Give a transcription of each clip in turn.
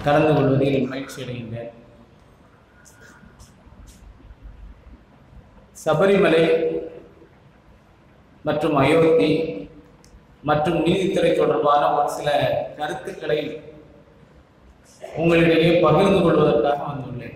கலந்து கொள்வதில் மகிழ்ச்சி அடைகின்றேன் சபரிமலை மற்றும் அயோத்தி மற்றும் நீதித்துறை தொடர்பான ஒரு சில கருத்துக்களை உங்களிடையே பகிர்ந்து கொள்வதற்காக வந்துள்ளேன்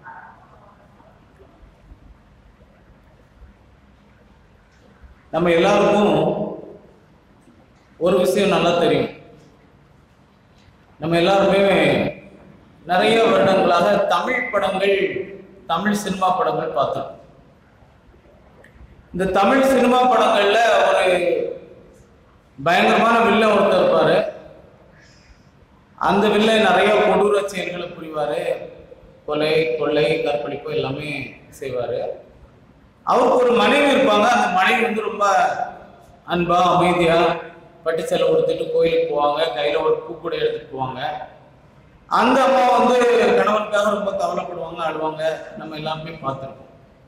நம்ம எல்லாருக்கும் ஒரு விஷயம் நல்லா தெரியும் நம்ம எல்லாருமே நிறைய வருடங்களாக தமிழ் படங்கள் தமிழ் சினிமா படங்கள் பார்த்தோம் இந்த தமிழ் சினிமா படங்கள்ல ஒரு பயங்கரமான வில்லன் ஒருத்தர் இருப்பாரு அந்த வில்லன் நிறைய கொடூர செயல்களை புரிவாரு கொலை கொள்ளை கற்பழிப்பு எல்லாமே செய்வாரு அவருக்கு ஒரு மனைவி இருப்பாங்க அந்த மனைவி வந்து ரொம்ப அன்பா அமைதியா பட்டு சேலை கொடுத்துட்டு கோயிலுக்கு போவாங்க கையில ஒரு பூக்கூடை எடுத்துட்டு போவாங்க அந்த அம்மா வந்து கணவனுக்காக ரொம்ப கவலைப்படுவாங்க அழுவாங்க நம்ம எல்லாருமே பார்த்துருக்கோம்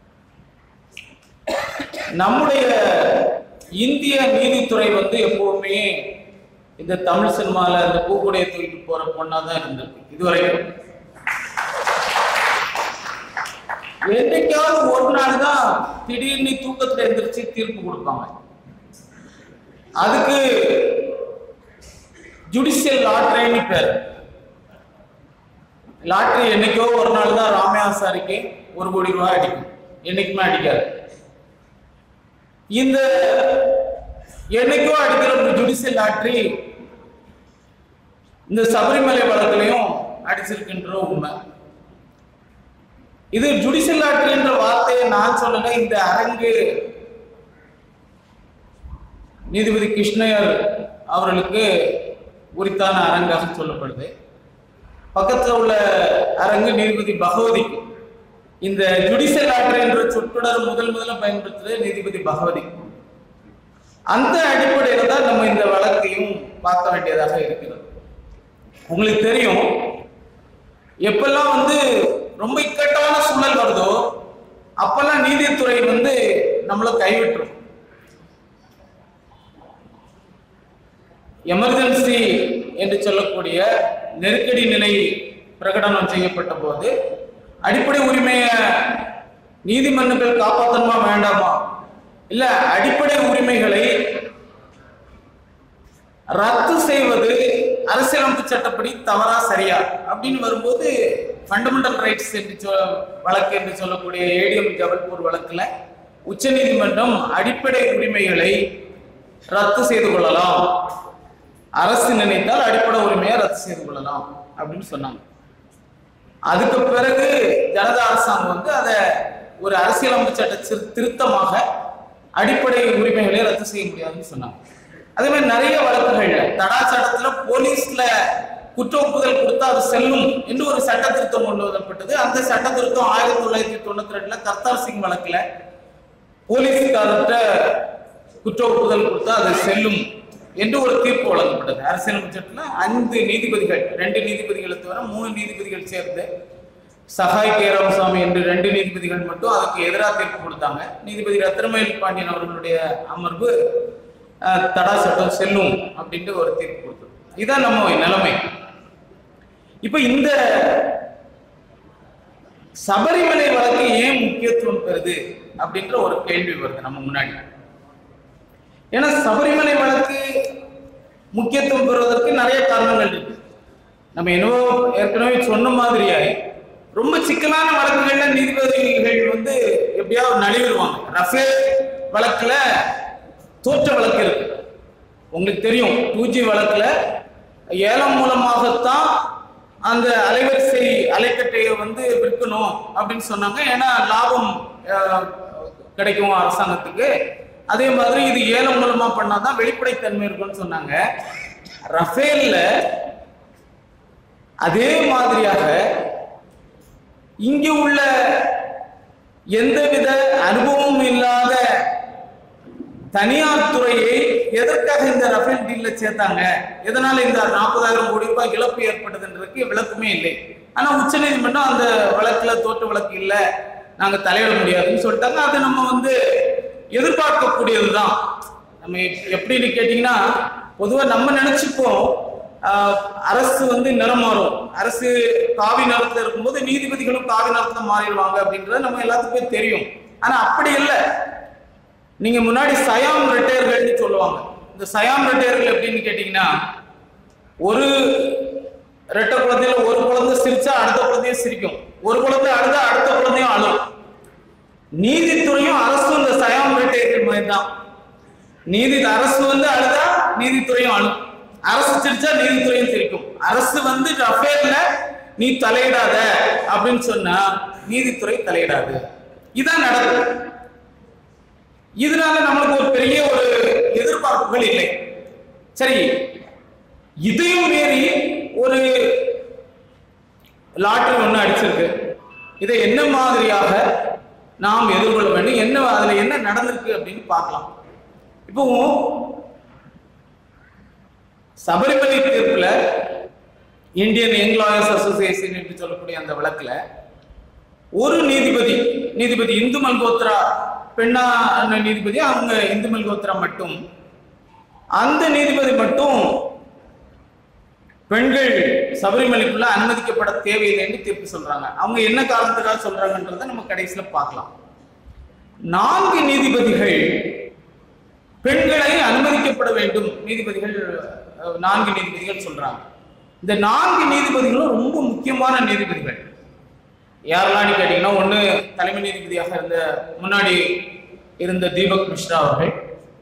நம்முடைய இந்திய நீதித்துறை வந்து எப்பவுமே இந்த தமிழ் சினிமால இந்த பூக்குடையை தூக்கிட்டு போற பொண்ணா தான் இருந்திருக்கு இதுவரைக்கும் என்னைக்காவது ஒரு நாள் தான் திடீர்னு தூக்கத்துல எந்திரிச்சு தீர்ப்பு கொடுப்பாங்க அதுக்கு ஜுடிஷியல் லாட்ரின்னு பேர் லாட்ரி என்னைக்கோ ஒரு நாள் தான் ராமயாசாரிக்கு ஒரு கோடி ரூபாய் அடிக்கும் என்னைக்குமே அடிக்காது இந்த என்னைக்கோ அடிக்கிற ஒரு ஜுடிஷியல் லாட்ரி இந்த சபரிமலை வழக்கிலையும் அடிச்சிருக்கின்ற உண்மை இது ஜுடிஷியல் லாட்ரி என்ற வார்த்தையை நான் சொல்லல இந்த அரங்கு நீதிபதி கிருஷ்ணயர் அவர்களுக்கு உரித்தான அரங்காக சொல்லப்படுது பக்கத்துல உள்ள அரங்கு நீதிபதி பகவதிக்கு இந்த ஜுடிஷியல் லாட்ரி என்ற சொற்றொடர் முதல் முதல்ல பயன்படுத்துறது நீதிபதி பகவதி அந்த அடிப்படையில தான் நம்ம இந்த வழக்கையும் பார்க்க வேண்டியதாக இருக்கிறது உங்களுக்கு தெரியும் எப்பெல்லாம் வந்து ரொம்ப இக்கட்டான சூழல் வருதோ அப்பெல்லாம் நீதித்துறை வந்து நம்மள கைவிட்டுரும் எமர்ஜென்சி என்று சொல்லக்கூடிய நெருக்கடி நிலை பிரகடனம் செய்யப்பட்ட போது அடிப்படை உரிமையை நீதிமன்றங்கள் காப்பாற்றணுமா வேண்டாமா இல்ல அடிப்படை உரிமைகளை ரத்து செய்வது அரசியலமைப்பு சட்டப்படி தவறா சரியா அப்படின்னு வரும்போது ஃபண்டமெண்டல் ரைட்ஸ் என்று சொல் வழக்கு என்று சொல்லக்கூடிய ஏடிஎம் ஜபல்பூர் வழக்குல உச்சநீதிமன்றம் அடிப்படை உரிமைகளை ரத்து செய்து கொள்ளலாம் அரசு நினைத்தால் அடிப்படை உரிமையை ரத்து செய்து கொள்ளலாம் அப்படின்னு சொன்னாங்க அதுக்கு பிறகு ஜனதா அரசாங்கம் வந்து அதை ஒரு அரசியலமைப்பு சட்ட திரு- திருத்தமாக அடிப்படை உரிமைகளை ரத்து செய்ய முடியாதுன்னு சொன்னாங்க அதே மாதிரி நிறைய வழக்குகள்ல தடா சட்டத்துல போலீஸ்ல குற்ற ஒப்புதல் கொடுத்தா அது செல்லும் என்று ஒரு சட்ட திருத்தம் கொண்டு வரப்பட்டது அந்த சட்ட திருத்தம் ஆயிரத்தி தொள்ளாயிரத்தி தொண்ணூத்தி ரெண்டுல கர்த்தார் சிங் வழக்குல போலீஸ்காரர்கிட்ட குற்ற ஒப்புதல் கொடுத்தா அது செல்லும் என்று ஒரு தீர்ப்பு வழங்கப்பட்டது அரசியலமைப்பு சட்டத்துல ஐந்து நீதிபதிகள் ரெண்டு நீதிபதிகளை தவிர மூணு நீதிபதிகள் சேர்ந்து சகாய் கே ராமசாமி என்று ரெண்டு நீதிபதிகள் மட்டும் அதுக்கு எதிராக தீர்ப்பு கொடுத்தாங்க நீதிபதி ரத்னமயில் பாண்டியன் அவர்களுடைய அமர்வு அஹ், தடா சட்டம் செல்லும் அப்படின்ட்டு ஒரு தீர்ப்பு கொடுத்தது இதான் நம்ம நிலைமை இப்ப இந்த சபரிமலை வழக்கு ஏன் முக்கியத்துவம் பெறுது அப்படின்ற ஒரு கேள்வி வருது நம்ம முன்னாடி ஏன்னா சபரிமலை வழக்கு முக்கியத்துவம் பெறுவதற்கு நிறைய காரணங்கள் இருக்கு நம்ம என்னவோ ஏற்கனவே சொன்ன மாதிரியாய் ரொம்ப சிக்கலான வழக்குகள்ல நீதிபதிகள் வந்து எப்படியாவது நழுவிடுவாங்க ரஃபேல் வழக்குல தோற்ற வழக்கு இருக்கு உங்களுக்கு தெரியும் டூ ஜி வழக்குல ஏலம் மூலமாகத்தான் அந்த அலைவரிசை அலைக்கட்டையை வந்து விற்கணும் அப்படின்னு சொன்னாங்க ஏன்னா லாபம் அஹ், கிடைக்கும் அரசாங்கத்துக்கு அதே மாதிரி இது ஏலம் மூலமா பண்ணாதான் வெளிப்படைத்தன்மை இருக்கும்னு சொன்னாங்க ரஃபேல்ல அதே மாதிரியாக இங்கு உள்ள எந்தவித அனுபவமும் இல்லாத தனியார் துறையை எதற்காக இந்த ரஃபேல் டீல்ல சேர்த்தாங்க எதனால இந்த நாற்பதாயிரம் கோடி ரூபாய் இழப்பு ஏற்பட்டதுன்றதுக்கு விளக்கமே இல்லை ஆனா உச்சநீதிமன்றம் அந்த வழக்குல தோற்ற வழக்கு இல்ல நாங்க தலையிட முடியாதுன்னு சொல்லிட்டாங்க அது நம்ம வந்து எதிர்பார்க்கக்கூடியதுதான் நம்ம எப்- எப்படின்னு கேட்டீங்கன்னா பொதுவா நம்ம நினைச்சுப்போம் ஆஹ், அரசு வந்து நிறம் மாறும் அரசு காவி நிறத்துல இருக்கும்போது நீதிபதிகளும் காவி நிறத்துல மாறிடுவாங்க அப்படின்றது நம்ம எல்லாத்துக்குமே தெரியும் ஆனா அப்படி இல்லை நீங்க முன்னாடி சயாம் ரெட்டையர்கள்னு சொல்லுவாங்க இந்த சயாம் ரெட்டையர்கள் எப்படின்னு கேட்டீங்கன்னா ஒரு ரெட்டை குழந்தையில ஒரு குழந்தை சிரிச்சா அடுத்த குழந்தையும் சிரிக்கும் ஒரு குழந்தை அழுதா அடுத்த குழந்தையும் அழும் நீதித்துறையும் அரசும் இந்த சயாம் ரெட்டையர்கள் மாதிரி தான் நீதி அரசு வந்து அழுதா நீதித்துறையும் அழும் அரசு சிரிச்சா நீதித்துறையும் சிரிக்கும் அரசு வந்து ரஃபேல்ல நீ தலையிடாத அப்படின்னு சொன்னா நீதித்துறை தலையிடாது இதான் நடக்கும் இதனால நம்மளுக்கு ஒரு பெரிய ஒரு எதிர்பார்ப்புகள் இல்லை சரி இதையும் மீறி ஒரு லாட்டரி ஒண்ணு அடிச்சிருக்கு இதை என்ன மாதிரியாக நாம் எதிர்கொள்ள வேண்டும் என்ன அதுல என்ன நடந்திருக்கு அப்படின்னு பார்க்கலாம் இப்போ சபரிமலை தீர்ப்புல இந்தியன் யங் லாயர்ஸ் அசோசியேஷன் என்று சொல்லக்கூடிய அந்த வழக்குல ஒரு நீதிபதி நீதிபதி இந்து மல்கோத்ரா பெண்ணா நீதிபதி அவங்க இந்து மல்கோத்ரா மட்டும் அந்த நீதிபதி மட்டும் பெண்கள் சபரிமலைக்குள்ள அனுமதிக்கப்பட தேவையில்லைன்னு தீர்ப்பு சொல்றாங்க அவங்க என்ன காரணத்துக்காக சொல்றாங்கன்றதை நம்ம கடைசியில பார்க்கலாம் நான்கு நீதிபதிகள் பெண்களை அனுமதிக்கப்பட வேண்டும் நீதிபதிகள் அஹ், நான்கு நீதிபதிகள் சொல்றாங்க இந்த நான்கு நீதிபதிகளும் ரொம்ப முக்கியமான நீதிபதிகள் யாரெல்லாம் கேட்டீங்கன்னா ஒண்ணு தலைமை நீதிபதியாக இருந்த முன்னாடி இருந்த தீபக் மிஸ்ரா அவர்கள்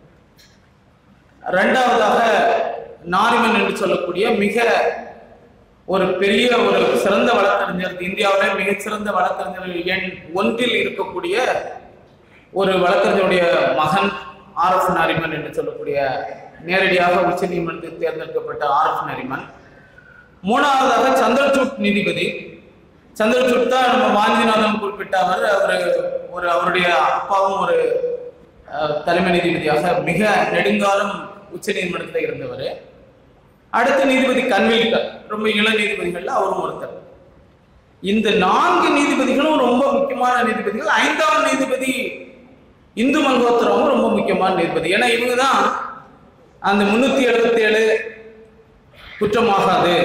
ரெண்டாவதாக நாரிமன் என்று சொல்லக்கூடிய மிக ஒரு பெரிய ஒரு சிறந்த வழக்கறிஞர் இந்தியாவிலே மிகச்சிறந்த வழக்கறிஞர் எண் ஒன்றில் இருக்கக்கூடிய ஒரு வழக்கறிஞருடைய மகன் ஆர் எஃப் நாரிமன் என்று சொல்லக்கூடிய நேரடியாக உச்ச நீதிமன்றத்தில் தேர்ந்தெடுக்கப்பட்ட ஆர் எஃப் நாரிமன் மூணாவதாக சந்திரசூட் நீதிபதி சந்திரசூட் தான் நம்ம வாஞ்சிநாதன் குறிப்பிட்ட அவர் அவர் ஒரு அவருடைய அப்பாவும் ஒரு அஹ், தலைமை நீதிபதியாக மிக நெடுங்காலம் உச்ச நீதிமன்றத்தில் இருந்தவர் அடுத்த நீதிபதி கன்வில்கர் ரொம்ப இள நீதிபதிகள்ல அவரும் ஒருத்தர் இந்த நான்கு நீதிபதிகளும் ரொம்ப முக்கியமான நீதிபதிகள் ஐந்தாவது நீதிபதி இந்து மல்கோத்திரமும் ரொம்ப முக்கியமான நீதிபதி ஏன்னா இவங்க தான் அந்த முன்னூத்தி எழுபத்தி ஏழு குற்றமாகாது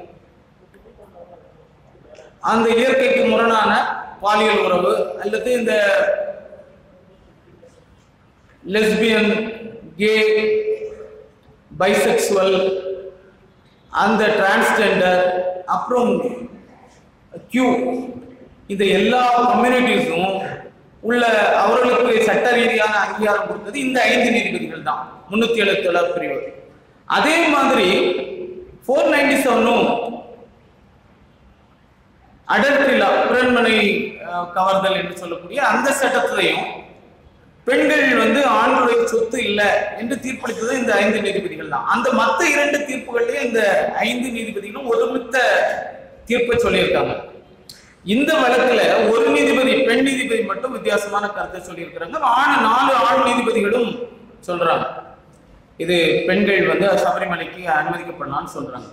அந்த இயற்கைக்கு முரணான பாலியல் உறவு அல்லது இந்த லெஸ்பியன் கே பைசெக்சுவல் அந்த டிரான்ஸ்ஜெண்டர் அப்புறம் கியூ இந்த எல்லா கம்யூனிட்டிஸும் உள்ள அவர்களுக்கு சட்ட ரீதியான அங்கீகாரம் கொடுத்தது இந்த ஐந்து நீதிபதிகள் தான் முன்னூத்தி எழுபத்தி ஏழாவது பிரிவு அதே மாதிரி ஃபோர் நைன்டி செவனும் அடல்ட்ரிலா பிறன்மனை அஹ், கவர்தல் என்று சொல்லக்கூடிய அந்த சட்டத்திலையும் பெண்கள் வந்து ஆண்களுடைய சொத்து இல்லை என்று தீர்ப்பளித்தது இந்த ஐந்து நீதிபதிகள் தான் அந்த மத்த இரண்டு தீர்ப்புகள்லயும் இந்த ஐந்து நீதிபதிகளும் ஒருமித்த தீர்ப்பை சொல்லியிருக்காங்க இந்த வழக்குல ஒரு நீதிபதி பெண் நீதிபதி மட்டும் வித்தியாசமான கருத்தை சொல்லியிருக்கிறாங்க ஆண் நாலு ஆண் நீதிபதிகளும் சொல்றாங்க இது பெண்கள் வந்து சபரிமலைக்கு அனுமதிக்கப்படலாம்னு சொல்றாங்க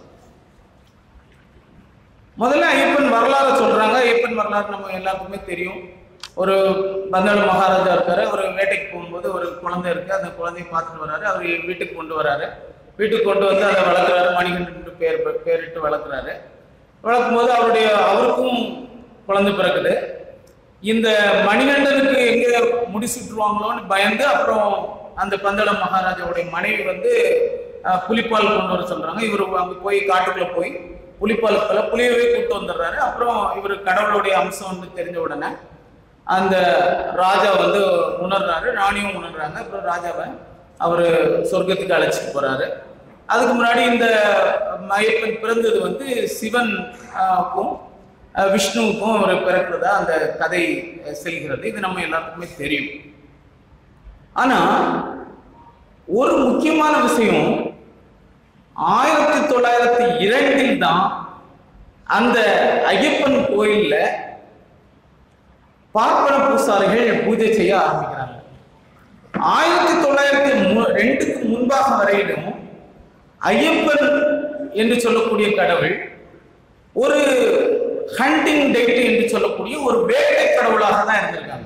முதல்ல ஐயப்பன் வரலாறு சொல்றாங்க ஐயப்பன் வரலாறு நம்ம எல்லாத்துக்குமே தெரியும் ஒரு பந்தாள மகாராஜா இருக்காரு ஒரு வேட்டைக்கு போகும்போது ஒரு குழந்தை இருக்கு அந்த குழந்தையை பார்த்துட்டு வராரு அவர் வீட்டுக்கு கொண்டு வராரு வீட்டுக்கு கொண்டு வந்து அதை வளர்க்குறாரு மணிகண்டன் பேர் பேரிட்டு வளர்க்குறாரு வளர்க்கும் போது அவருடைய அவருக்கும் குழந்தை பிறக்குது இந்த மணிகண்டனுக்கு எங்க முடிச்சுட்டுருவாங்களோன்னு பயந்து அப்புறம் அந்த பந்தள மகாராஜாவுடைய மனைவி வந்து அஹ், புலிப்பால் கொண்டு வர சொல்றாங்க இவர் அங்க போய் காட்டுக்குள்ள போய் புலிப்பால் பல புலியவே கூட்டு வந்துடுறாரு அப்புறம் இவர் கடவுளுடைய அம்சம் வந்து தெரிஞ்ச உடனே அந்த ராஜா வந்து உணர்றாரு ராணியும் உணர்றாங்க அப்புறம் ராஜாவை அவர் சொர்க்கத்துக்கு அழைச்சிட்டு போறாரு அதுக்கு முன்னாடி இந்த ஐயப்பன் பிறந்தது வந்து சிவன் ஆஹ், க்கும் அஹ், விஷ்ணுவுக்கும் அவர் பிறக்கிறதா அந்த கதை அஹ், செல்கிறது இது நம்ம எல்லாத்துக்குமே தெரியும் ஆனா ஒரு முக்கியமான விஷயம் ஆயிரத்தி தொள்ளாயிரத்தி இரண்டில் தான் அந்த ஐயப்பன் கோயில்ல பார்ப்பன பூசாரிகள் பூஜை செய்ய ஆரம்பிக்கிறாங்க ஆயிரத்தி தொள்ளாயிரத்தி மு- ரெண்டுக்கு முன்பாக வரையிலும் ஐயப்பன் என்று சொல்லக்கூடிய கடவுள் ஒரு ஹண்டிங் டேட் என்று சொல்லக்கூடிய ஒரு வேட்டை கடவுளாக தான் இருந்திருக்காங்க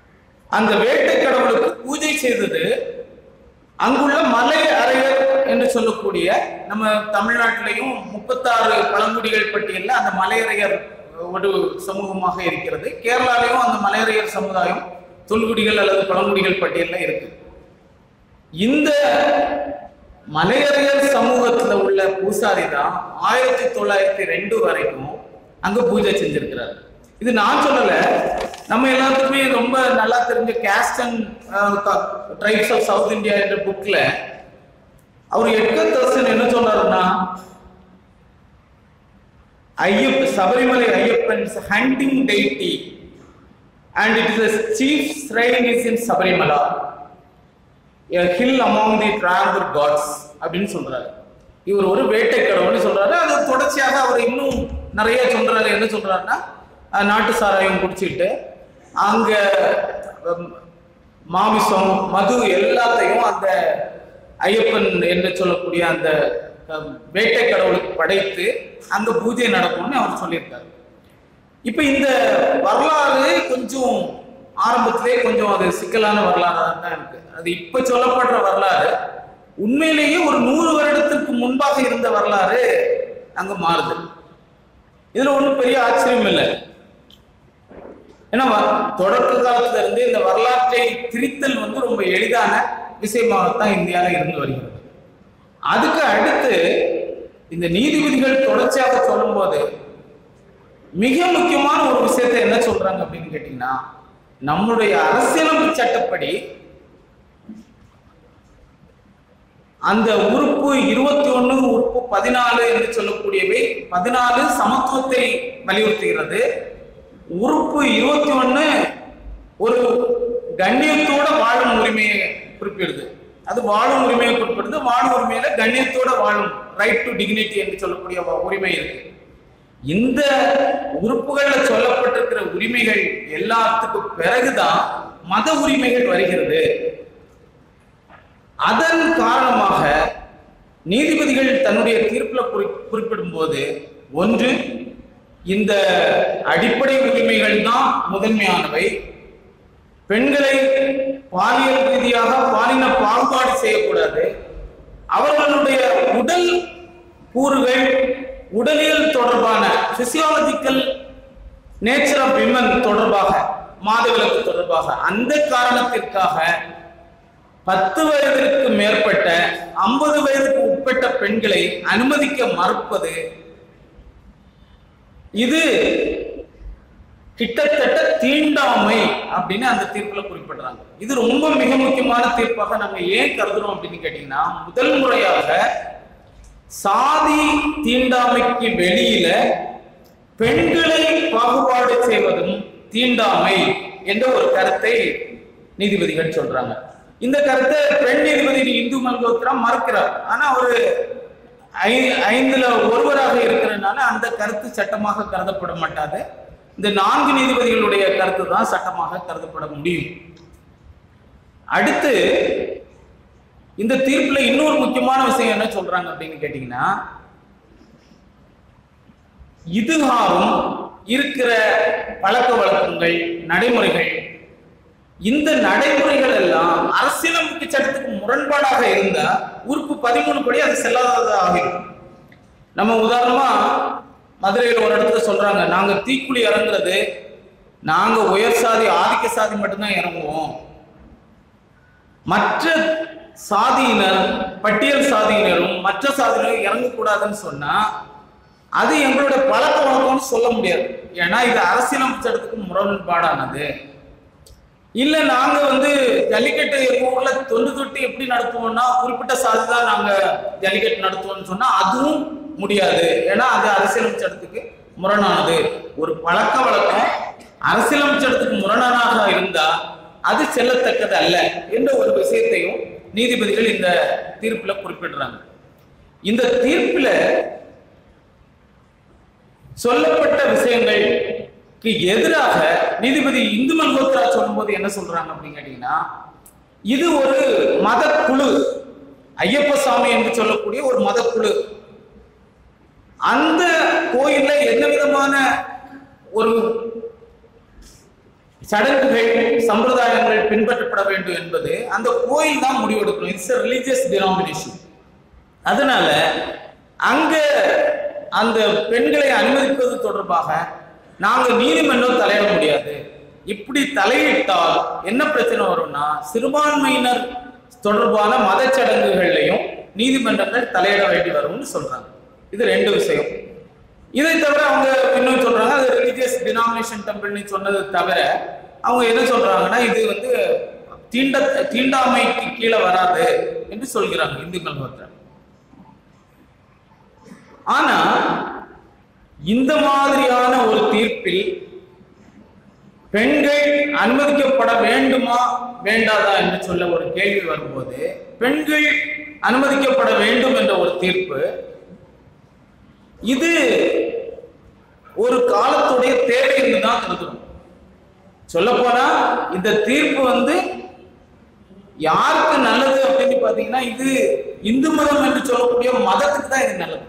அந்த வேட்டை கடவுளுக்கு பூஜை செய்தது அங்குள்ள மலை அரையர் என்று சொல்லக்கூடிய நம்ம தமிழ்நாட்டிலையும் முப்பத்தாறு பழங்குடிகள் பட்டியலில் அந்த மலையரையர் ஒரு சமூகமாக இருக்கிறது கேரளாலையும் அந்த மலையரையர் சமுதாயம் தொல்குடிகள் அல்லது பழங்குடிகள் பட்டியலில் இருக்கு இந்த மலையரையர் சமூகத்துல உள்ள பூசாரி தான் ஆயிரத்தி தொள்ளாயிரத்தி ரெண்டு வரைக்கும் அங்க பூஜை செஞ்சிருக்கிறார் இது நான் சொல்லல நம்ம எல்லாத்துக்குமே ரொம்ப நல்லா தெரிஞ்ச caste and tribes of south India என்ற புக்ல அவர் எட்கர் தர்சன் என்ன சொல்றாருன்னா Ayyappa Sabarimala Ayyappan's hunting deity and it is chief shrine is in Sabarimala a hill among the triangle gods அப்படின்னு சொல்றாரு இவர் ஒரு வேட்டை கடவுள்னு சொல்றாரு அது தொடர்ச்சியாக அவர் இன்னும் நிறைய சொல்றாரு என்ன சொல்றாருன்னா அஹ், நாட்டு சாராயம் குடிச்சிட்டு அங்க ஹம், மாமிசம் மது எல்லாத்தையும் அந்த ஐயப்பன் என்று சொல்லக்கூடிய அந்த ஹம், வேட்டை கடவுளுக்கு படைத்து அங்க பூஜை நடக்கும்னு அவர் சொல்லியிருக்காரு இப்ப இந்த வரலாறு கொஞ்சம் ஆரம்பத்திலே கொஞ்சம் அது சிக்கலான வரலாறா தான் இருக்கு அது இப்ப சொல்லப்படுற வரலாறு உண்மையிலேயே ஒரு நூறு வருடத்திற்கு முன்பாக இருந்த வரலாறு அங்க மாறுது இதுல ஒண்ணும் பெரிய ஆச்சரியம் இல்லை ஏன்னா வ- தொடக்க காலத்துல இருந்து இந்த வரலாற்றை திரித்தல் வந்து ரொம்ப எளிதான விஷயமாகத்தான் இந்தியாவில் இருந்து வருகிறது அதுக்கு அடுத்து இந்த நீதிபதிகள் தொடர்ச்சியாக சொல்லும்போது மிக முக்கியமான ஒரு விஷயத்தை என்ன சொல்றாங்க அப்படின்னு கேட்டீங்கன்னா நம்முடைய அரசியலமைப்பு சட்டப்படி அந்த உறுப்பு இருபத்தி ஒண்ணு உறுப்பு பதினாலு என்று சொல்லக்கூடியவை பதினாலு சமத்துவத்தை வலியுறுத்துகிறது உறுப்பு இருபத்தி ஒண்ணு ஒரு கண்ணியத்தோட வாழும் உரிமையை குறிப்பிடுது அது வாழும் உரிமையை குறிப்பிடுது வாழும் உரிமையில கண்ணியத்தோட வாழும் ரைட் டு டிக்னிட்டி என்று சொல்லக்கூடிய வ- உரிமை இருக்கு இந்த உறுப்புகள்ல சொல்லப்பட்டிருக்கிற உரிமைகள் எல்லாத்துக்கும் பிறகுதான் மத உரிமைகள் வருகிறது அதன் காரணமாக நீதிபதிகள் தன்னுடைய தீர்ப்புல குறி குறிப்பிடும் போது ஒன்று இந்த அடிப்படை உரிமைகள் தான் முதன்மையானவை பெண்களை பாலியல் ரீதியாக பாலின பாகுபாடு செய்யக்கூடாது அவர்களுடைய உடல் கூறுகள் உடலியல் தொடர்பான பிசியாலஜிக்கல் நேச்சர் ஆஃப் விமன் தொடர்பாக மாதவிலக்கு தொடர்பாக அந்த காரணத்திற்காக பத்து வயதிற்கு மேற்பட்ட ஐம்பது வயதுக்கு உட்பட்ட பெண்களை அனுமதிக்க மறுப்பது இது கிட்டத்தட்ட தீண்டாமை அப்படின்னு அந்த தீர்ப்புல குறிப்பிடுறாங்க இது ரொம்ப மிக முக்கியமான தீர்ப்பாக நாங்க ஏன் கருதுறோம் அப்படின்னு கேட்டீங்கன்னா முதல் முறையாக சாதி தீண்டாமைக்கு வெளியில பெண்களை பாகுபாடு செய்வதும் தீண்டாமை என்ற ஒரு கருத்தை நீதிபதிகள் சொல்றாங்க இந்த கருத்தை பெண் நீதிபதி இந்து மல்கோத்ரா மறுக்கிறார் ஆனா அவரு ஐ- ஐந்துல ஒருவராக இருக்கிறதுனால அந்த கருத்து சட்டமாக கருதப்பட மாட்டாது இந்த நான்கு நீதிபதிகளுடைய கருத்து தான் சட்டமாக கருதப்பட முடியும் அடுத்து இந்த தீர்ப்புல இன்னொரு முக்கியமான விஷயம் என்ன சொல்றாங்க அப்படின்னு கேட்டீங்கன்னா இதுகாரும் இருக்கிற பழக்க வழக்கங்கள் நடைமுறைகள் இந்த நடைமுறைகள் எல்லாம் அரசியலமைப்பு சட்டத்துக்கு முரண்பாடாக இருந்தா உறுப்பு பதிமூணு படி அது செல்லாததாக ஆகிடும் நம்ம உதாரணமா மதுரையில் ஒரு இடத்துல சொல்றாங்க நாங்க தீக்குழி இறங்குறது நாங்க உயர் சாதி ஆதிக்க சாதி மட்டும்தான் இறங்குவோம் மற்ற சாதியினர் பட்டியல் சாதியினரும் மற்ற சாதியினரும் இறங்கக்கூடாதுன்னு சொன்னா அது எங்களோட பழக்க வழக்கம்னு சொல்ல முடியாது ஏன்னா இது அரசியலமைப்பு சட்டத்துக்கு முரண்பாடானது இல்ல நாங்க வந்து ஜல்லிக்கட்டு எங்க ஊர்ல தொன்று தொட்டு எப்படி நடத்துவோம்னா குறிப்பிட்ட சாதி தான் நாங்க ஜல்லிக்கட்டு நடத்துவோம்னு சொன்னா அதுவும் முடியாது ஏன்னா அது அரசியலமைப்பு சட்டத்துக்கு முரணானது ஒரு பழக்க வழக்கம் அரசியலமைப்பு சட்டத்துக்கு முரணானாக இருந்தா அது செல்லத்தக்கது அல்ல என்ற ஒரு விஷயத்தையும் நீதிபதிகள் இந்த தீர்ப்புல குறிப்பிடுறாங்க இந்த தீர்ப்புல சொல்லப்பட்ட விஷயங்களுக்கு எதிராக நீதிபதி இந்து மல்கோத்ரா சொல்லும்போது என்ன சொல்றாங்க அப்படின்னு கேட்டீங்கன்னா இது ஒரு மதக்குழு ஐயப்ப சாமி என்று சொல்லக்கூடிய ஒரு மதக்குழு அந்த கோயில்ல என்ன விதமான ஒரு சடங்குகள் சம்பிரதாயங்கள் பின்பற்றப்பட வேண்டும் என்பது அந்த கோயில் தான் முடிவெடுக்கணும் இட்ஸ் ரிலீஜியஸ் டினாமினேஷன் அதனால அங்க அந்த பெண்களை அனுமதிப்பது தொடர்பாக நாங்க நீதிமன்றம் தலையிட முடியாது இப்படி தலையிட்டால் என்ன பிரச்சனை வரும்னா சிறுபான்மையினர் தொடர்பான மதச்சடங்குகள்லையும் நீதிமன்றங்கள் தலையிட வேண்டி வரும்னு சொல்றாங்க இது ரெண்டு விஷயம் இதை தவிர அவங்க இன்னும் சொல்றாங்க அது ரிலீஜியஸ் டினாமினேஷன் டெம்பிள்னு சொன்னது தவிர அவங்க என்ன சொல்றாங்கன்னா இது வந்து தீண்ட தீண்டாமைக்கு கீழே வராது என்று சொல்கிறாங்க இந்துக்கள் மதத்தில் ஆனா இந்த மாதிரியான ஒரு தீர்ப்பில் பெண்கள் அனுமதிக்கப்பட வேண்டுமா வேண்டாதா என்று சொல்ல ஒரு கேள்வி வரும்போது பெண்கள் அனுமதிக்கப்பட வேண்டும் என்ற ஒரு தீர்ப்பு இது ஒரு காலத்துடைய தேவை என்று தான் கருதுறோம் சொல்ல போனா இந்த தீர்ப்பு வந்து யாருக்கு நல்லது அப்படின்னு பாத்தீங்கன்னா இது இந்து மதம் என்று சொல்லக்கூடிய மதத்துக்கு தான் இது நல்லது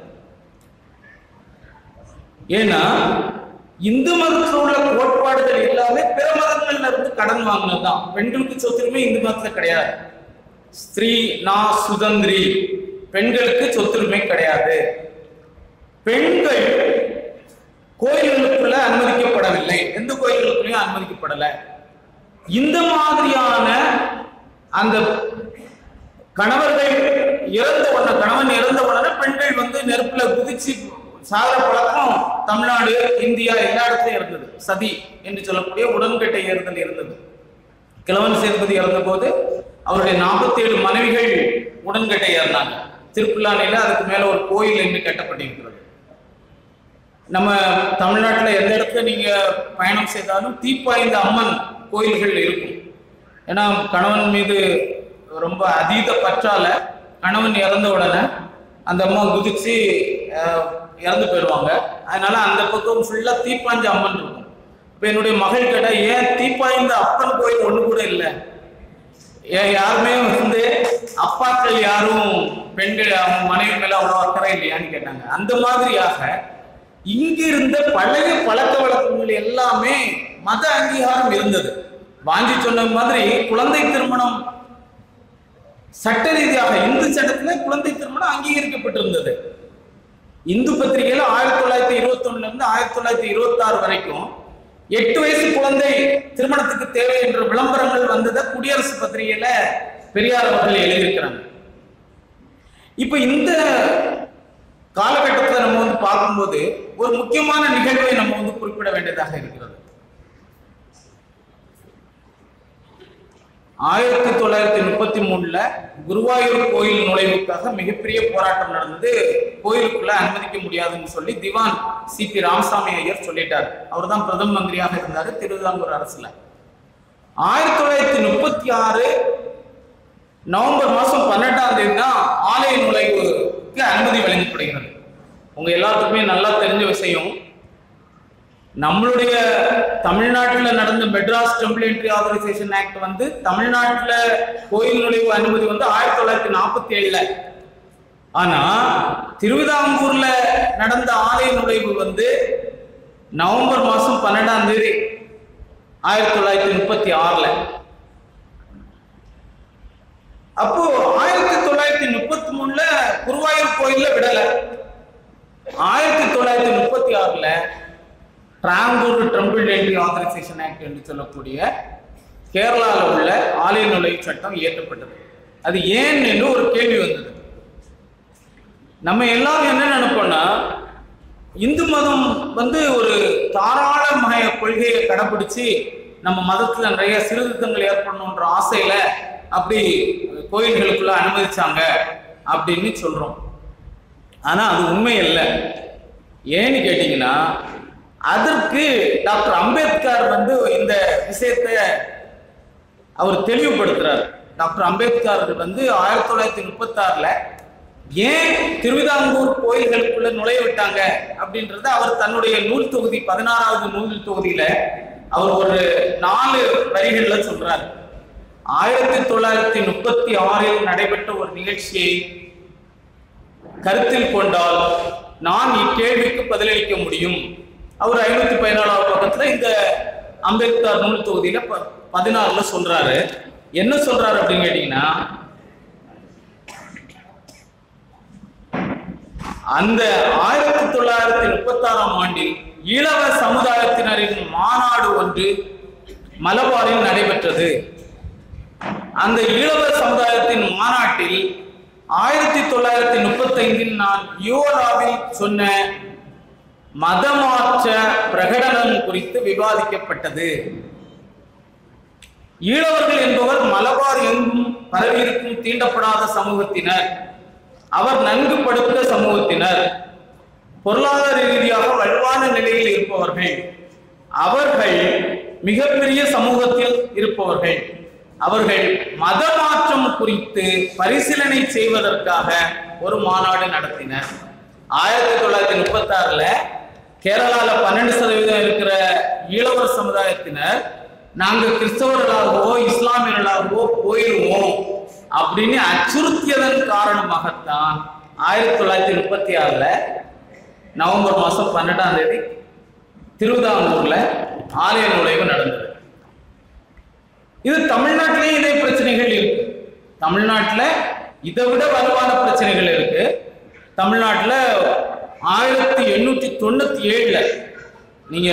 ஏன்னா இந்து மதத்தில் உள்ள கோட்பாடுகள் எல்லாமே பிற மதங்கள்ல இருந்து கடன் வாங்கினதுதான் பெண்களுக்கு சொத்துரிமை இந்து மதத்துல கிடையாது ஸ்திரீ நா சுதந்திரி பெண்களுக்கு சொத்துரிமை கிடையாது பெண்கள் கோயில்களுக்குள்ள அனுமதிக்கப்படவில்லை எந்த கோயில்களுக்குள்ளயும் அனுமதிக்கப்படல இந்த மாதிரியான அந்த கணவர்கள் இறந்த உடனே கணவன் இறந்த உடனே பெண்கள் வந்து நெருப்புல குதிச்சு சாகர பழக்கம் தமிழ்நாடு இந்தியா எல்லா இடத்துலயும் இருந்தது சதி என்று சொல்லக்கூடிய உடன்கட்டை ஏறுதல் இருந்தது கிழவன் சேதுபதி இறந்த போது அவருடைய நாற்பத்தி ஏழு மனைவிகள் உடன்கட்டை ஏறினாங்க திருப்புல்லானையில அதுக்கு மேல ஒரு கோயில் என்று கட்டப்பட்டிருக்கிறது நம்ம தமிழ்நாட்டில் எந்த இடத்துல நீங்க பயணம் செய்தாலும் தீப்பாய்ந்த அம்மன் கோயில்கள் இருக்கும் ஏன்னா கணவன் மீது ரொம்ப அதீத பற்றால கணவன் இறந்த உடனே அந்த அம்மா குதிச்சு அஹ், இறந்து போயிடுவாங்க அதனால அந்த பக்கம் ஃபுல்லா தீப்பாய்ஞ்ச அம்மன் இருக்கும் இப்போ என்னுடைய மகள் கேட்டா ஏன் தீப்பாய்ந்த அப்பன் கோயில் ஒண்ணு கூட இல்லை ஏன் யாருமே வந்து அப்பாக்கள் யாரும் பெண்கள் அவங்க மனைவி மேல அவ்வளவு அக்கறை இல்லையான்னு கேட்டாங்க அந்த மாதிரியாக இங்கிருந்த பழைய பழக்க வழக்கங்கள் எல்லாமே மத அங்கீகாரம் இருந்தது வாஞ்சி சொன்ன மாதிரி குழந்தை திருமணம் சட்ட ரீதியாக இந்து சட்டத்துல குழந்தை திருமணம் அங்கீகரிக்கப்பட்டிருந்தது இந்து பத்திரிகையில ஆயிரத்தி தொள்ளாயிரத்தி இருபத்தி ஒண்ணுல இருந்து ஆயிரத்தி தொள்ளாயிரத்தி இருபத்தி ஆறு வரைக்கும் எட்டு வயசு குழந்தை திருமணத்துக்கு தேவை என்ற விளம்பரங்கள் வந்ததை குடியரசு பத்திரிகையில பெரியார் அவர்கள் எழுதியிருக்கிறாங்க இப்ப இந்த காலகட்டத்தில் நம்ம வந்து பார்க்கும்போது ஒரு முக்கியமான நிகழ்வை நம்ம வந்து குறிப்பிட வேண்டியதாக இருக்கிறது ஆயிரத்தி தொள்ளாயிரத்தி முப்பத்தி மூணுல குருவாயூர் கோயில் நுழைவுக்காக மிகப்பெரிய போராட்டம் நடந்தது கோயிலுக்குள்ள அனுமதிக்க முடியாதுன்னு சொல்லி திவான் சி பி ராமசாமி ஐயர் சொல்லிட்டார் அவர் தான் பிரதம மந்திரியாக இருந்தாரு திருவிதாங்கூர் அரசுல ஆயிரத்தி தொள்ளாயிரத்தி முப்பத்தி ஆறு நவம்பர் மாசம் பன்னெண்டாம் தேதி தான் ஆலய நுழைவுக்கு அனுமதி வழங்கப்படுகிறது உங்க எல்லாத்துக்குமே நல்லா தெரிஞ்ச விஷயம் நம்மளுடைய தமிழ்நாட்டில் நடந்த Madras temple entry authorization act வந்து தமிழ்நாட்டில் கோயில் நுழைவு அனுமதி வந்து ஆயிரத்தி தொள்ளாயிரத்தி நாற்பத்தி ஏழுல ஆனா திருவிதாங்கூர்ல நடந்த ஆலய நுழைவு வந்து நவம்பர் மாசம் பன்னெண்டாம் தேதி ஆயிரத்தி தொள்ளாயிரத்தி முப்பத்தி ஆறுல அப்போ ஆயிரத்தி தொள்ளாயிரத்தி முப்பத்தி மூணுல குருவாயூர் கோயில்ல விடல ஆயிரத்தி தொள்ளாயிரத்தி முப்பத்தி ஆறுல Travancore temple entry authorization act என்று சொல்லக்கூடிய கேரளாவில் உள்ள ஆலய நுழைவு சட்டம் இயற்றப்பட்டது அது ஏன் என்று ஒரு கேள்வி வந்தது நம்ம எல்லாரும் என்ன நினைப்போம்னா இந்து மதம் வந்து ஒரு தாராளமய கொள்கையை கடைபிடிச்சு நம்ம மதத்துல நிறைய சீர்திருத்தங்கள் ஏற்படணுன்ற ஆசையில அப்படி கோயில்களுக்குள்ள அனுமதிச்சாங்க அப்படின்னு சொல்றோம் ஆனா அது உண்மை இல்லை ஏன்னு கேட்டீங்கன்னா அதற்கு டாக்டர் அம்பேத்கர் வந்து இந்த விஷயத்தை அவர் தெளிவுபடுத்துறார் டாக்டர் அம்பேத்கர் வந்து ஆயிரத்தி தொள்ளாயிரத்தி முப்பத்தி ஆறுல ஏன் திருவிதாங்கூர் கோயில்களுக்குள்ள நுழைய விட்டாங்க அப்படின்றத அவர் தன்னுடைய நூல் தொகுதி பதினாறாவது நூல் தொகுதியில அவர் ஒரு நாலு வரிகள்ல சொல்றாரு ஆயிரத்தி தொள்ளாயிரத்தி முப்பத்தி ஆறில் நடைபெற்ற ஒரு நிகழ்ச்சியை கருத்தில் கொண்டால் நான் இக்கேள்விக்கு பதிலளிக்க முடியும் அவர் ஐநூத்தி பதினாலாவது பக்கத்துல இந்த அம்பேத்கர் நூல் தொகுதியில ப- பதினாறுல சொல்றாரு என்ன சொல்றாரு அப்படின்னு கேட்டீங்கன்னா அந்த ஆயிரத்தி தொள்ளாயிரத்தி முப்பத்தி ஆறாம் ஆண்டில் ஈழவ சமுதாயத்தினரின் மாநாடு ஒன்று மலபாரில் நடைபெற்றது அந்த ஈழவ சமுதாயத்தின் மாநாட்டில் ஆயிரத்தி தொள்ளாயிரத்தி முப்பத்தி ஐந்தில் நான் யுவராவில் சொன்ன மதமாற்ற பிரகடனம் குறித்து விவாதிக்கப்பட்டது ஈழவர்கள் என்பவர் மலபார் எங்கும் பரவியிருக்கும் தீண்டப்படாத சமூகத்தினர் அவர் நன்கு படுத்த சமூகத்தினர் பொருளாதார ரீதியாக வலுவான நிலையில் இருப்பவர்கள் அவர்கள் மிகப்பெரிய சமூகத்தில் இருப்பவர்கள் அவர்கள் மத மாற்றம் குறித்து பரிசீலனை செய்வதற்காக ஒரு மாநாடு நடத்தினர் ஆயிரத்தி தொள்ளாயிரத்தி முப்பத்தி ஆறுல கேரளால பன்னெண்டு சதவீதம் இருக்கிற ஈழவர் சமுதாயத்தினர் நாங்க கிறிஸ்தவர்களாகவோ இஸ்லாமியர்களாகவோ போயிடுவோம் அப்படின்னு அச்சுறுத்தியதன் காரணமாகத்தான் ஆயிரத்தி தொள்ளாயிரத்தி முப்பத்தி ஆறுல நவம்பர் மாசம் பன்னெண்டாம் தேதி திருவிதாங்கூர்ல ஆலய நுழைவு நடந்தது இது தமிழ்நாட்டிலேயே இதே பிரச்சனைகள் இருக்கு தமிழ்நாட்டுல இதை விட வலுவான பிரச்சனைகள் இருக்கு தமிழ்நாட்டுல ஆயிரத்தி எண்ணூற்றி தொண்ணூத்தி ஏழுல நீங்க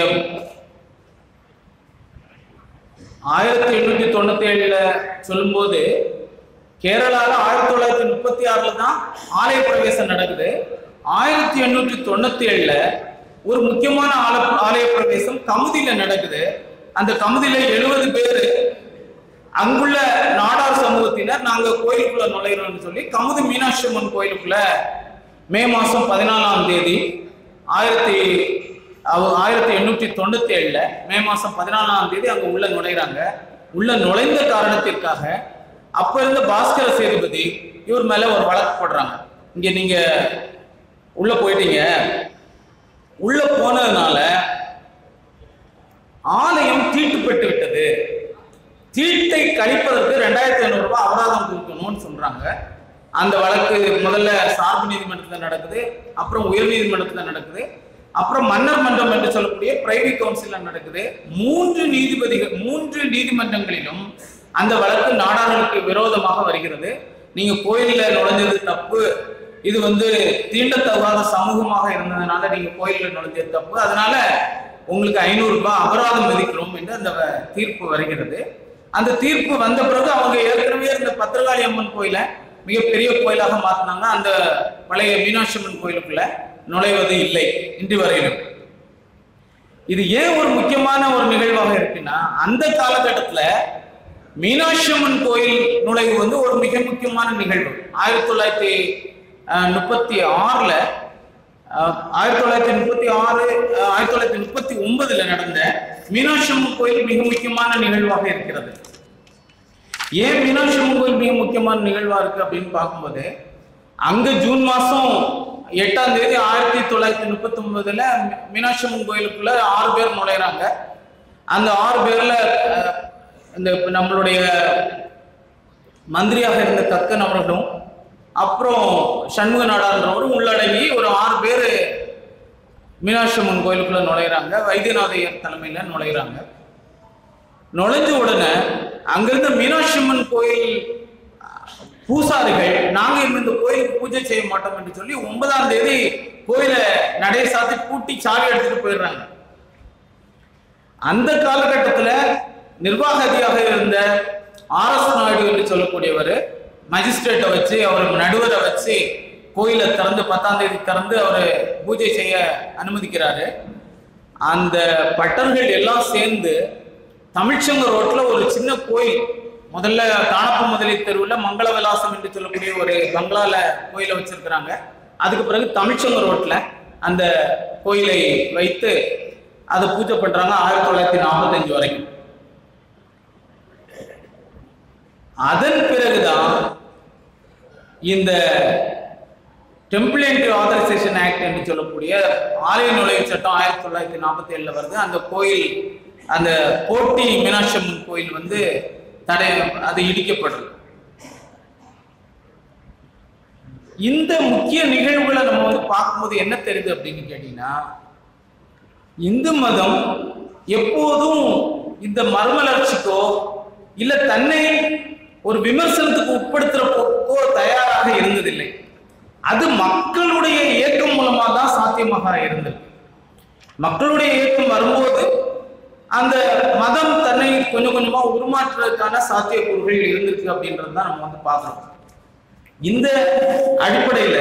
ஆயிரத்தி எண்ணூற்றி தொண்ணூத்தி ஏழுல சொல்லும்போது கேரளால ஆயிரத்தி தொள்ளாயிரத்தி முப்பத்தி ஆறுல தான் ஆலய பிரவேசம் நடக்குது ஆயிரத்தி எண்ணூற்றி தொண்ணூத்தி ஏழுல ஒரு முக்கியமான ஆல ஆலய பிரவேசம் கமுதியில நடக்குது அந்த கமுதியில எழுபது பேர் அங்குள்ள நாடார் சமூகத்தினர் நாங்க கோயிலுக்குள்ள நுழைகிறோம்னு சொல்லி கமுதி மீனாட்சி அம்மன் கோயிலுக்குள்ள மே மாசம் பதினாலாம் தேதி ஆயிரத்தி அவ- ஆயிரத்தி எண்ணூற்றி தொண்ணூத்தி ஏழுல மே மாசம் பதினாலாம் தேதி அங்க உள்ள நுழைகிறாங்க உள்ள நுழைந்த காரணத்திற்காக அப்ப இருந்த பாஸ்கர சேதுபதி இவர் மேல ஒரு வழக்கு போடுறாங்க இங்க நீங்க உள்ள போயிட்டீங்க உள்ள போனதுனால ஆலயம் தீட்டுப்பட்டு விட்டது தீட்டை கழிப்பதற்கு ரெண்டாயிரத்தி ஐநூறு ரூபாய் அபராதம் கொடுக்கணும்னு சொல்றாங்க அந்த வழக்கு முதல்ல சார்பு நீதிமன்றத்தில் நடக்குது அப்புறம் உயர் நீதிமன்றத்தில் நடக்குது அப்புறம் மன்னர் மன்றம் என்று சொல்லக்கூடிய பிரைவேட் கவுன்சில்ல நடக்குது மூன்று நீதிபதிகள் மூன்று நீதிமன்றங்களிலும் அந்த வழக்கு நாடாளுக்கு விரோதமாக வருகிறது நீங்க கோயில்ல நுழைஞ்சது தப்பு இது வந்து தீண்டத்தகாத சமூகமாக இருந்ததுனால நீங்க கோயில்ல நுழைஞ்சது தப்பு அதனால உங்களுக்கு ஐநூறு ரூபாய் அபராதம் விதிக்கிறோம் என்று அந்த வ- தீர்ப்பு வருகிறது அந்த தீர்ப்பு வந்த பிறகு அவங்க ஏற்கனவே இருந்த பத்திரகாளி அம்மன் கோயிலை மிகப்பெரிய கோயிலாக மாத்தினாங்க அந்த பழைய மீனாட்சி அம்மன் கோயிலுக்குள்ள நுழைவது இல்லை இன்று வரையிலும் இது ஏன் ஒரு முக்கியமான ஒரு நிகழ்வாக இருக்குன்னா அந்த காலகட்டத்துல மீனாட்சி அம்மன் கோயில் நுழைவு வந்து ஒரு மிக முக்கியமான நிகழ்வு ஆயிரத்தி தொள்ளாயிரத்தி அஹ், முப்பத்தி ஆறுல அஹ், ஆயிரத்தி தொள்ளாயிரத்தி முப்பத்தி ஆறு அஹ், ஆயிரத்தி தொள்ளாயிரத்தி முப்பத்தி ஒன்பதுல நடந்த மீனாட்சி அம்மன் கோயில் மிக முக்கியமான நிகழ்வாக இருக்கிறது ஏன் மீனாட்சி அம்மன் கோயில் மிக முக்கியமான நிகழ்வா இருக்கு அப்படின்னு பார்க்கும்போது அங்க ஜூன் மாசம் எட்டாம் தேதி ஆயிரத்தி தொள்ளாயிரத்தி முப்பத்தி ஒன்பதுல மீனாட்சி அம்மன் கோயிலுக்குள்ள ஆறு பேர் நுழையிறாங்க அந்த ஆறு பேர்ல அஹ், இந்த இப்ப நம்மளுடைய மந்திரியாக இருந்த கக்கன் அவர்களும் அப்புறம் சண்முக நாடான்றவரும் உள்ளடங்கி ஒரு ஆறு பேர் மீனாட்சி அம்மன் கோயிலுக்குள்ள நுழையிறாங்க வைத்தியநாதையர் தலைமையில நுழையிறாங்க நுழைஞ்ச உடனே அங்கிருந்த மீனாட்சி அம்மன் கோயில் பூசாரிகள் நாங்க இனிமே இந்த கோயிலுக்கு பூஜை செய்ய மாட்டோம் என்று சொல்லி ஒன்பதாம் தேதி கோயிலை நடைய சாத்தி பூட்டி சாவி எடுத்துட்டு போயிடுறாங்க அந்த காலகட்டத்துல நிர்வாக அதிகாரியாக இருந்த ஆர் எஸ் நாயுடு என்று சொல்லக்கூடியவர் மஜிஸ்ட்ரேட்டை வச்சு அவர் நடுவரை வச்சு கோயிலை திறந்து பத்தாம் தேதி திறந்து அவர் பூஜை செய்ய அனுமதிக்கிறாரு அந்த பட்டர்கள் எல்லாம் சேர்ந்து தமிழ்ச்சங்க ரோட்ல ஒரு சின்ன கோயில் முதல்ல தானப்ப முதலி தெருவுல மங்கள விலாசம் என்று சொல்லக்கூடிய ஒரு பங்களால கோயிலை வச்சிருக்கிறாங்க அதுக்கு பிறகு தமிழ்ச்சங்க ரோட்ல அந்த கோயிலை வைத்து அதை பூஜை பண்றாங்க ஆயிரத்தி தொள்ளாயிரத்தி நாற்பத்தஞ்சு வரைக்கும் அதன் பிறகுதான் இந்த டெம்பிள் ஆதரைசேஷன் ஆக்ட் என்று சொல்லக்கூடிய ஆலய நுழைவு சட்டம் ஆயிரத்தி தொள்ளாயிரத்தி நாற்பத்தி ஏழுல வருது அந்த கோயில் அந்த போட்டி மீனாட்சி அம்மன் கோயில் வந்து தடை அது இடிக்கப்படுறது இந்த முக்கிய நிகழ்வுகளை நம்ம வந்து பார்க்கும்போது என்ன தெரியுது அப்படின்னு கேட்டீங்கன்னா இந்து மதம் எப்போதும் இந்த மறுமலர்ச்சிக்கோ இல்ல தன்னை ஒரு விமர்சனத்துக்கு உட்படுத்துற போக்கோ தயாராக இருந்ததில்லை அது மக்கள் மக்களுடைய இயக்கம் மூலமா தான் சாத்தியமாக இருந்தது மக்களுடைய இயக்கம் வரும்போது அந்த மதம் தன்னை கொஞ்சம் கொஞ்சமா உருமாற்றுறதுக்கான சாத்தியக்கூறுகள் இருந்திருக்கு அப்படின்றது தான் நம்ம வந்து பார்க்கணும் இந்த அடிப்படையில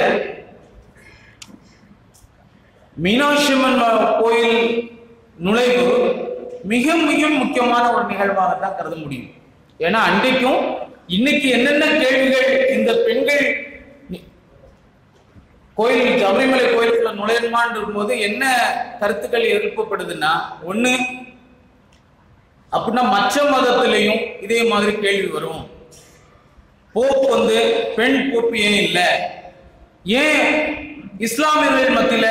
மீனாட்சி அம்மன் கோயில் நுழைவு மிக மிக முக்கியமான ஒரு நிகழ்வாக தான் கருத முடியும் ஏன்னா அன்றைக்கும் இன்னைக்கு என்னென்ன கேள்விகள் இந்த பெண்கள் நி- கோயில் சபரிமலை கோயிலுக்குள்ள நுழையணுமான்னு இருக்கும்போது என்ன கருத்துக்கள் எழுப்பப்படுதுன்னா ஒண்ணு அப்படின்னா மற்ற மதத்திலையும் இதே மாதிரி கேள்வி வரும் போப் வந்து பெண் போப்பு ஏன் இல்லை ஏன் இஸ்லாமியர்கள் மத்தியில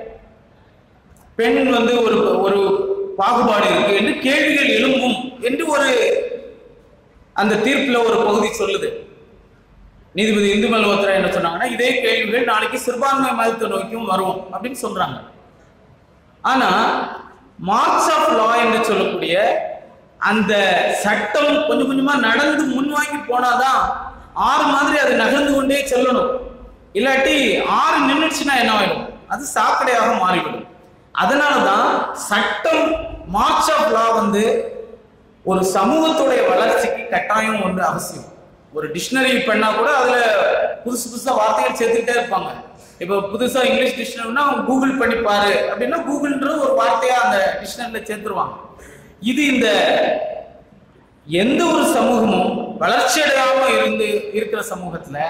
பெண் வந்து ஒரு ஒரு பாகுபாடு இருக்கு என்று கேள்விகள் எழும்பும் என்று ஒரு அந்த தீர்ப்புல ஒரு பகுதி சொல்லுது நீதிபதி இந்து மல்ஹோத்ரா என்ன சொன்னாங்கன்னா இதே கேள்விகள் நாளைக்கு சிறுபான்மை மதத்தை நோக்கியும் வரும் அப்படின்னு சொல்றாங்க ஆனா மார்க்ஸ் ஆஃப் லா என்று சொல்லக்கூடிய அந்த சட்டம் கொஞ்சம் கொஞ்சமா நடந்து முன்வாங்கி போனாதான் ஆறு மாதிரி அது நகர்ந்து கொண்டே செல்லணும் இல்லாட்டி ஆறு நின்றுச்சுன்னா என்ன ஆயிடும் அது சாக்கடையாக மாறிவிடும் அதனாலதான் சட்டம் மார்க்ஸ் ஆஃப் லா வந்து ஒரு சமூகத்துடைய வளர்ச்சிக்கு கட்டாயம் ஒன்று அவசியம் ஒரு டிக்ஷனரி பண்ணா கூட அதுல புதுசு புதுசா வார்த்தைகள் சேர்த்துக்கிட்டே இருப்பாங்க இப்போ புதுசா இங்கிலீஷ் டிக்ஷனரினா கூகுள் பண்ணி பாரு அப்படின்னா கூகுள்ன்ற ஒரு வார்த்தையா அந்த டிக்ஷனரியில சேர்த்துருவாங்க இது இந்த எந்த ஒரு சமூகமும் வளர்ச்சி அடையாம இருந்து இருக்கிற சமூகத்துல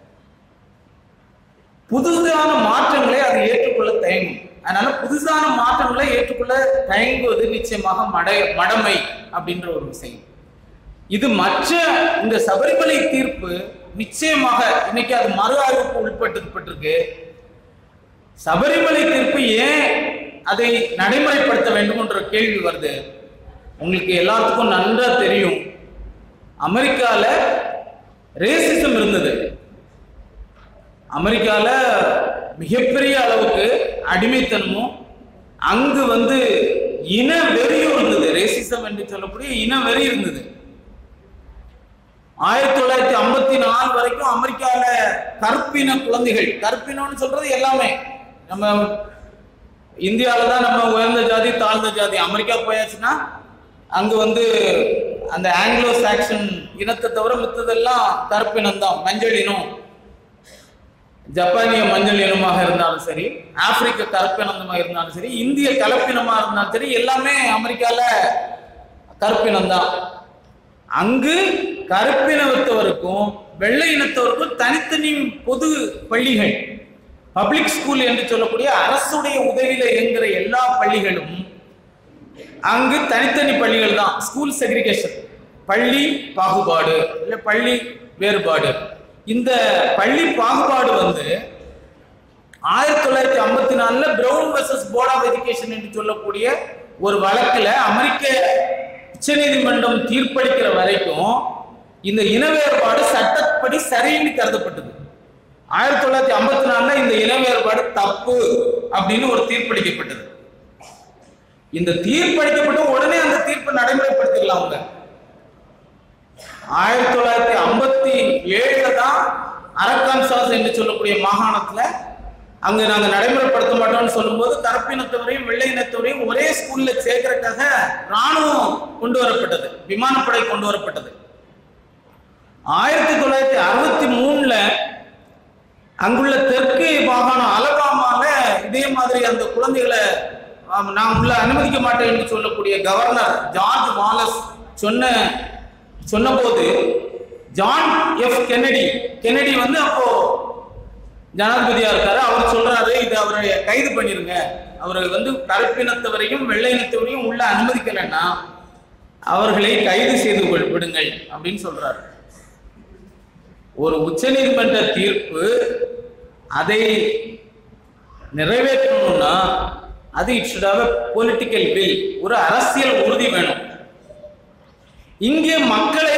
புதுசான மாற்றங்களை அது ஏற்றுக்கொள்ள தயங்கும் அதனால புதுசான மாற்றங்களை ஏற்றுக்கொள்ள தயங்குவது நிச்சயமாக மடை மடமை அப்படின்ற ஒரு விஷயம் இது மற்ற இந்த சபரிமலை தீர்ப்பு நிச்சயமாக இன்னைக்கு அது மறு ஆய்வுக்கு உட்பட்டுப்பட்டிருக்கு சபரிமலை தீர்ப்பு ஏன் அதை நடைமுறைப்படுத்த வேண்டும் என்ற கேள்வி வருது உங்களுக்கு எல்லாத்துக்கும் நன்றா தெரியும் அமெரிக்கால ரேசிசம் இருந்தது அமெரிக்கால மிகப்பெரிய அளவுக்கு அடிமைத்தனமும் அங்கு வந்து இன வெறியும் இருந்தது ரேசிசம் என்று சொல்லக்கூடிய இன வெறி இருந்தது ஆயிரத்தி தொள்ளாயிரத்தி ஐம்பத்தி நாலு வரைக்கும் அமெரிக்கால கருப்பின குழந்தைகள் கருப்பினம்னு சொல்றது எல்லாமே நம்ம இந்தியாவில தான் நம்ம உயர்ந்த ஜாதி தாழ்ந்த ஜாதி அமெரிக்கா போயாச்சுன்னா அங்க வந்து அந்த ஆங்கிலோ சாக்சன் இனத்தை தவிர மித்ததெல்லாம் கருப்பினம் தான் மஞ்சள் இனம் ஜப்பானிய மஞ்சள் இனமாக இருந்தாலும் சரி ஆப்பிரிக்க கருப்பினமாக இருந்தாலும் சரி இந்திய கலப்பினமா இருந்தாலும் சரி எல்லாமே அமெரிக்கால கருப்பினம் தான் அங்கு கருப்பினத்தவருக்கும் வெள்ளை இனத்தவருக்கும் தனித்தனி பொது பள்ளிகள் பப்ளிக் ஸ்கூல் என்று சொல்லக்கூடிய அரசுடைய உதவியில இயங்குகிற எல்லா பள்ளிகளும் அங்கு தனித்தனி பள்ளிகள் தான் ஸ்கூல் செக்ரிகேஷன் பள்ளி பாகுபாடு இல்ல பள்ளி வேறுபாடு இந்த பள்ளி பாகுபாடு வந்து ஆயிரத்தி தொள்ளாயிரத்தி ஐம்பத்தி நாலுல Brown versus board of education என்று சொல்லக்கூடிய ஒரு வழக்குல அமெரிக்க உச்சநீதிமன்றம் தீர்ப்பளிக்கிற வரைக்கும் இந்த இன வேறுபாடு சட்டப்படி சரின்னு கருதப்பட்டது ஆயிரத்தி தொள்ளாயிரத்தி ஐம்பத்தி நாலுல இந்த இன வேறுபாடு தப்பு அப்படின்னு ஒரு தீர்ப்பளிக்கப்பட்டது இந்த தீர்ப்பளிக்கப்பட்ட உடனே அந்த தீர்ப்பை நடைமுறைப்படுத்திக்கலாம் அவங்க ஆயிரத்தி தொள்ளாயிரத்தி ஐம்பத்தி ஏழுல தான் அரக்கான்சாஸ் என்று சொல்லக்கூடிய மாகாணத்துல அங்க நாங்க நடைமுறைப்படுத்த மாட்டோம்னு சொல்லும்போது கருப்பினத்தவரையும் வெள்ளை இனத்தவரையும் ஒரே ஸ்கூல்ல சேர்க்கறதுக்காக ராணுவம் கொண்டு வரப்பட்டது விமானப்படை கொண்டு வரப்பட்டது ஆயிரத்தி தொள்ளாயிரத்தி அறுபத்தி மூணுல அங்குள்ள தெற்கு மாகாணம் அலபாமால இதே மாதிரி அந்த குழந்தைகளை ஆம், நான் உள்ள அனுமதிக்க மாட்டேன் என்று சொல்லக்கூடிய கவர்னர் ஜார்ஜ் வாலஸ் சொன்ன சொன்னபோது ஜான் எஃப் கென்னடி கென்னடி வந்து அப்போ ஜனாதிபதியா இருக்காரு அவர் சொல்றாரு இது அவரை கைது பண்ணிருங்க அவரை வந்து கருப்பினத்தவரையும் வெள்ளை இனத்தவரையும் உள்ள அனுமதிக்கலைன்னா அவர்களை கைது செய்து கொள்- விடுங்கள் அப்படின்னு சொல்றாரு ஒரு உச்சநீதிமன்ற தீர்ப்பு அதை நிறைவேற்றணும்னா அது it should have a political will ஒரு அரசியல் உறுதி வேணும் இங்கே மக்களை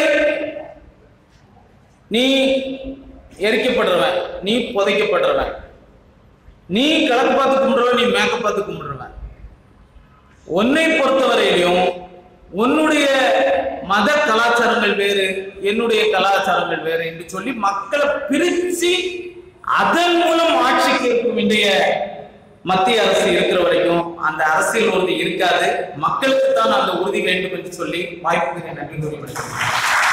நீ எரிக்கப்படுறவன் நீ புதைக்கப்படுறவன் நீ கிழக்கு பார்த்து கும்பிடுறவன் நீ மேற்கு பார்த்து கும்பிடுறவன் உன்னை பொறுத்தவரையிலும் உன்னுடைய மத கலாச்சாரங்கள் வேறு என்னுடைய கலாச்சாரங்கள் வேறு என்று சொல்லி மக்களை பிரிச்சு அதன் மூலம் ஆட்சிக்கு இருக்கும் இன்றைய மத்திய அரசு இருக்கிற வரைக்கும் அந்த அரசியல் உறுதி இருக்காது மக்களுக்கு தான் அந்த உறுதி வேண்டும் என்று சொல்லி வாய்ப்புக்கு நன்றி கூறி விடுகிறேன்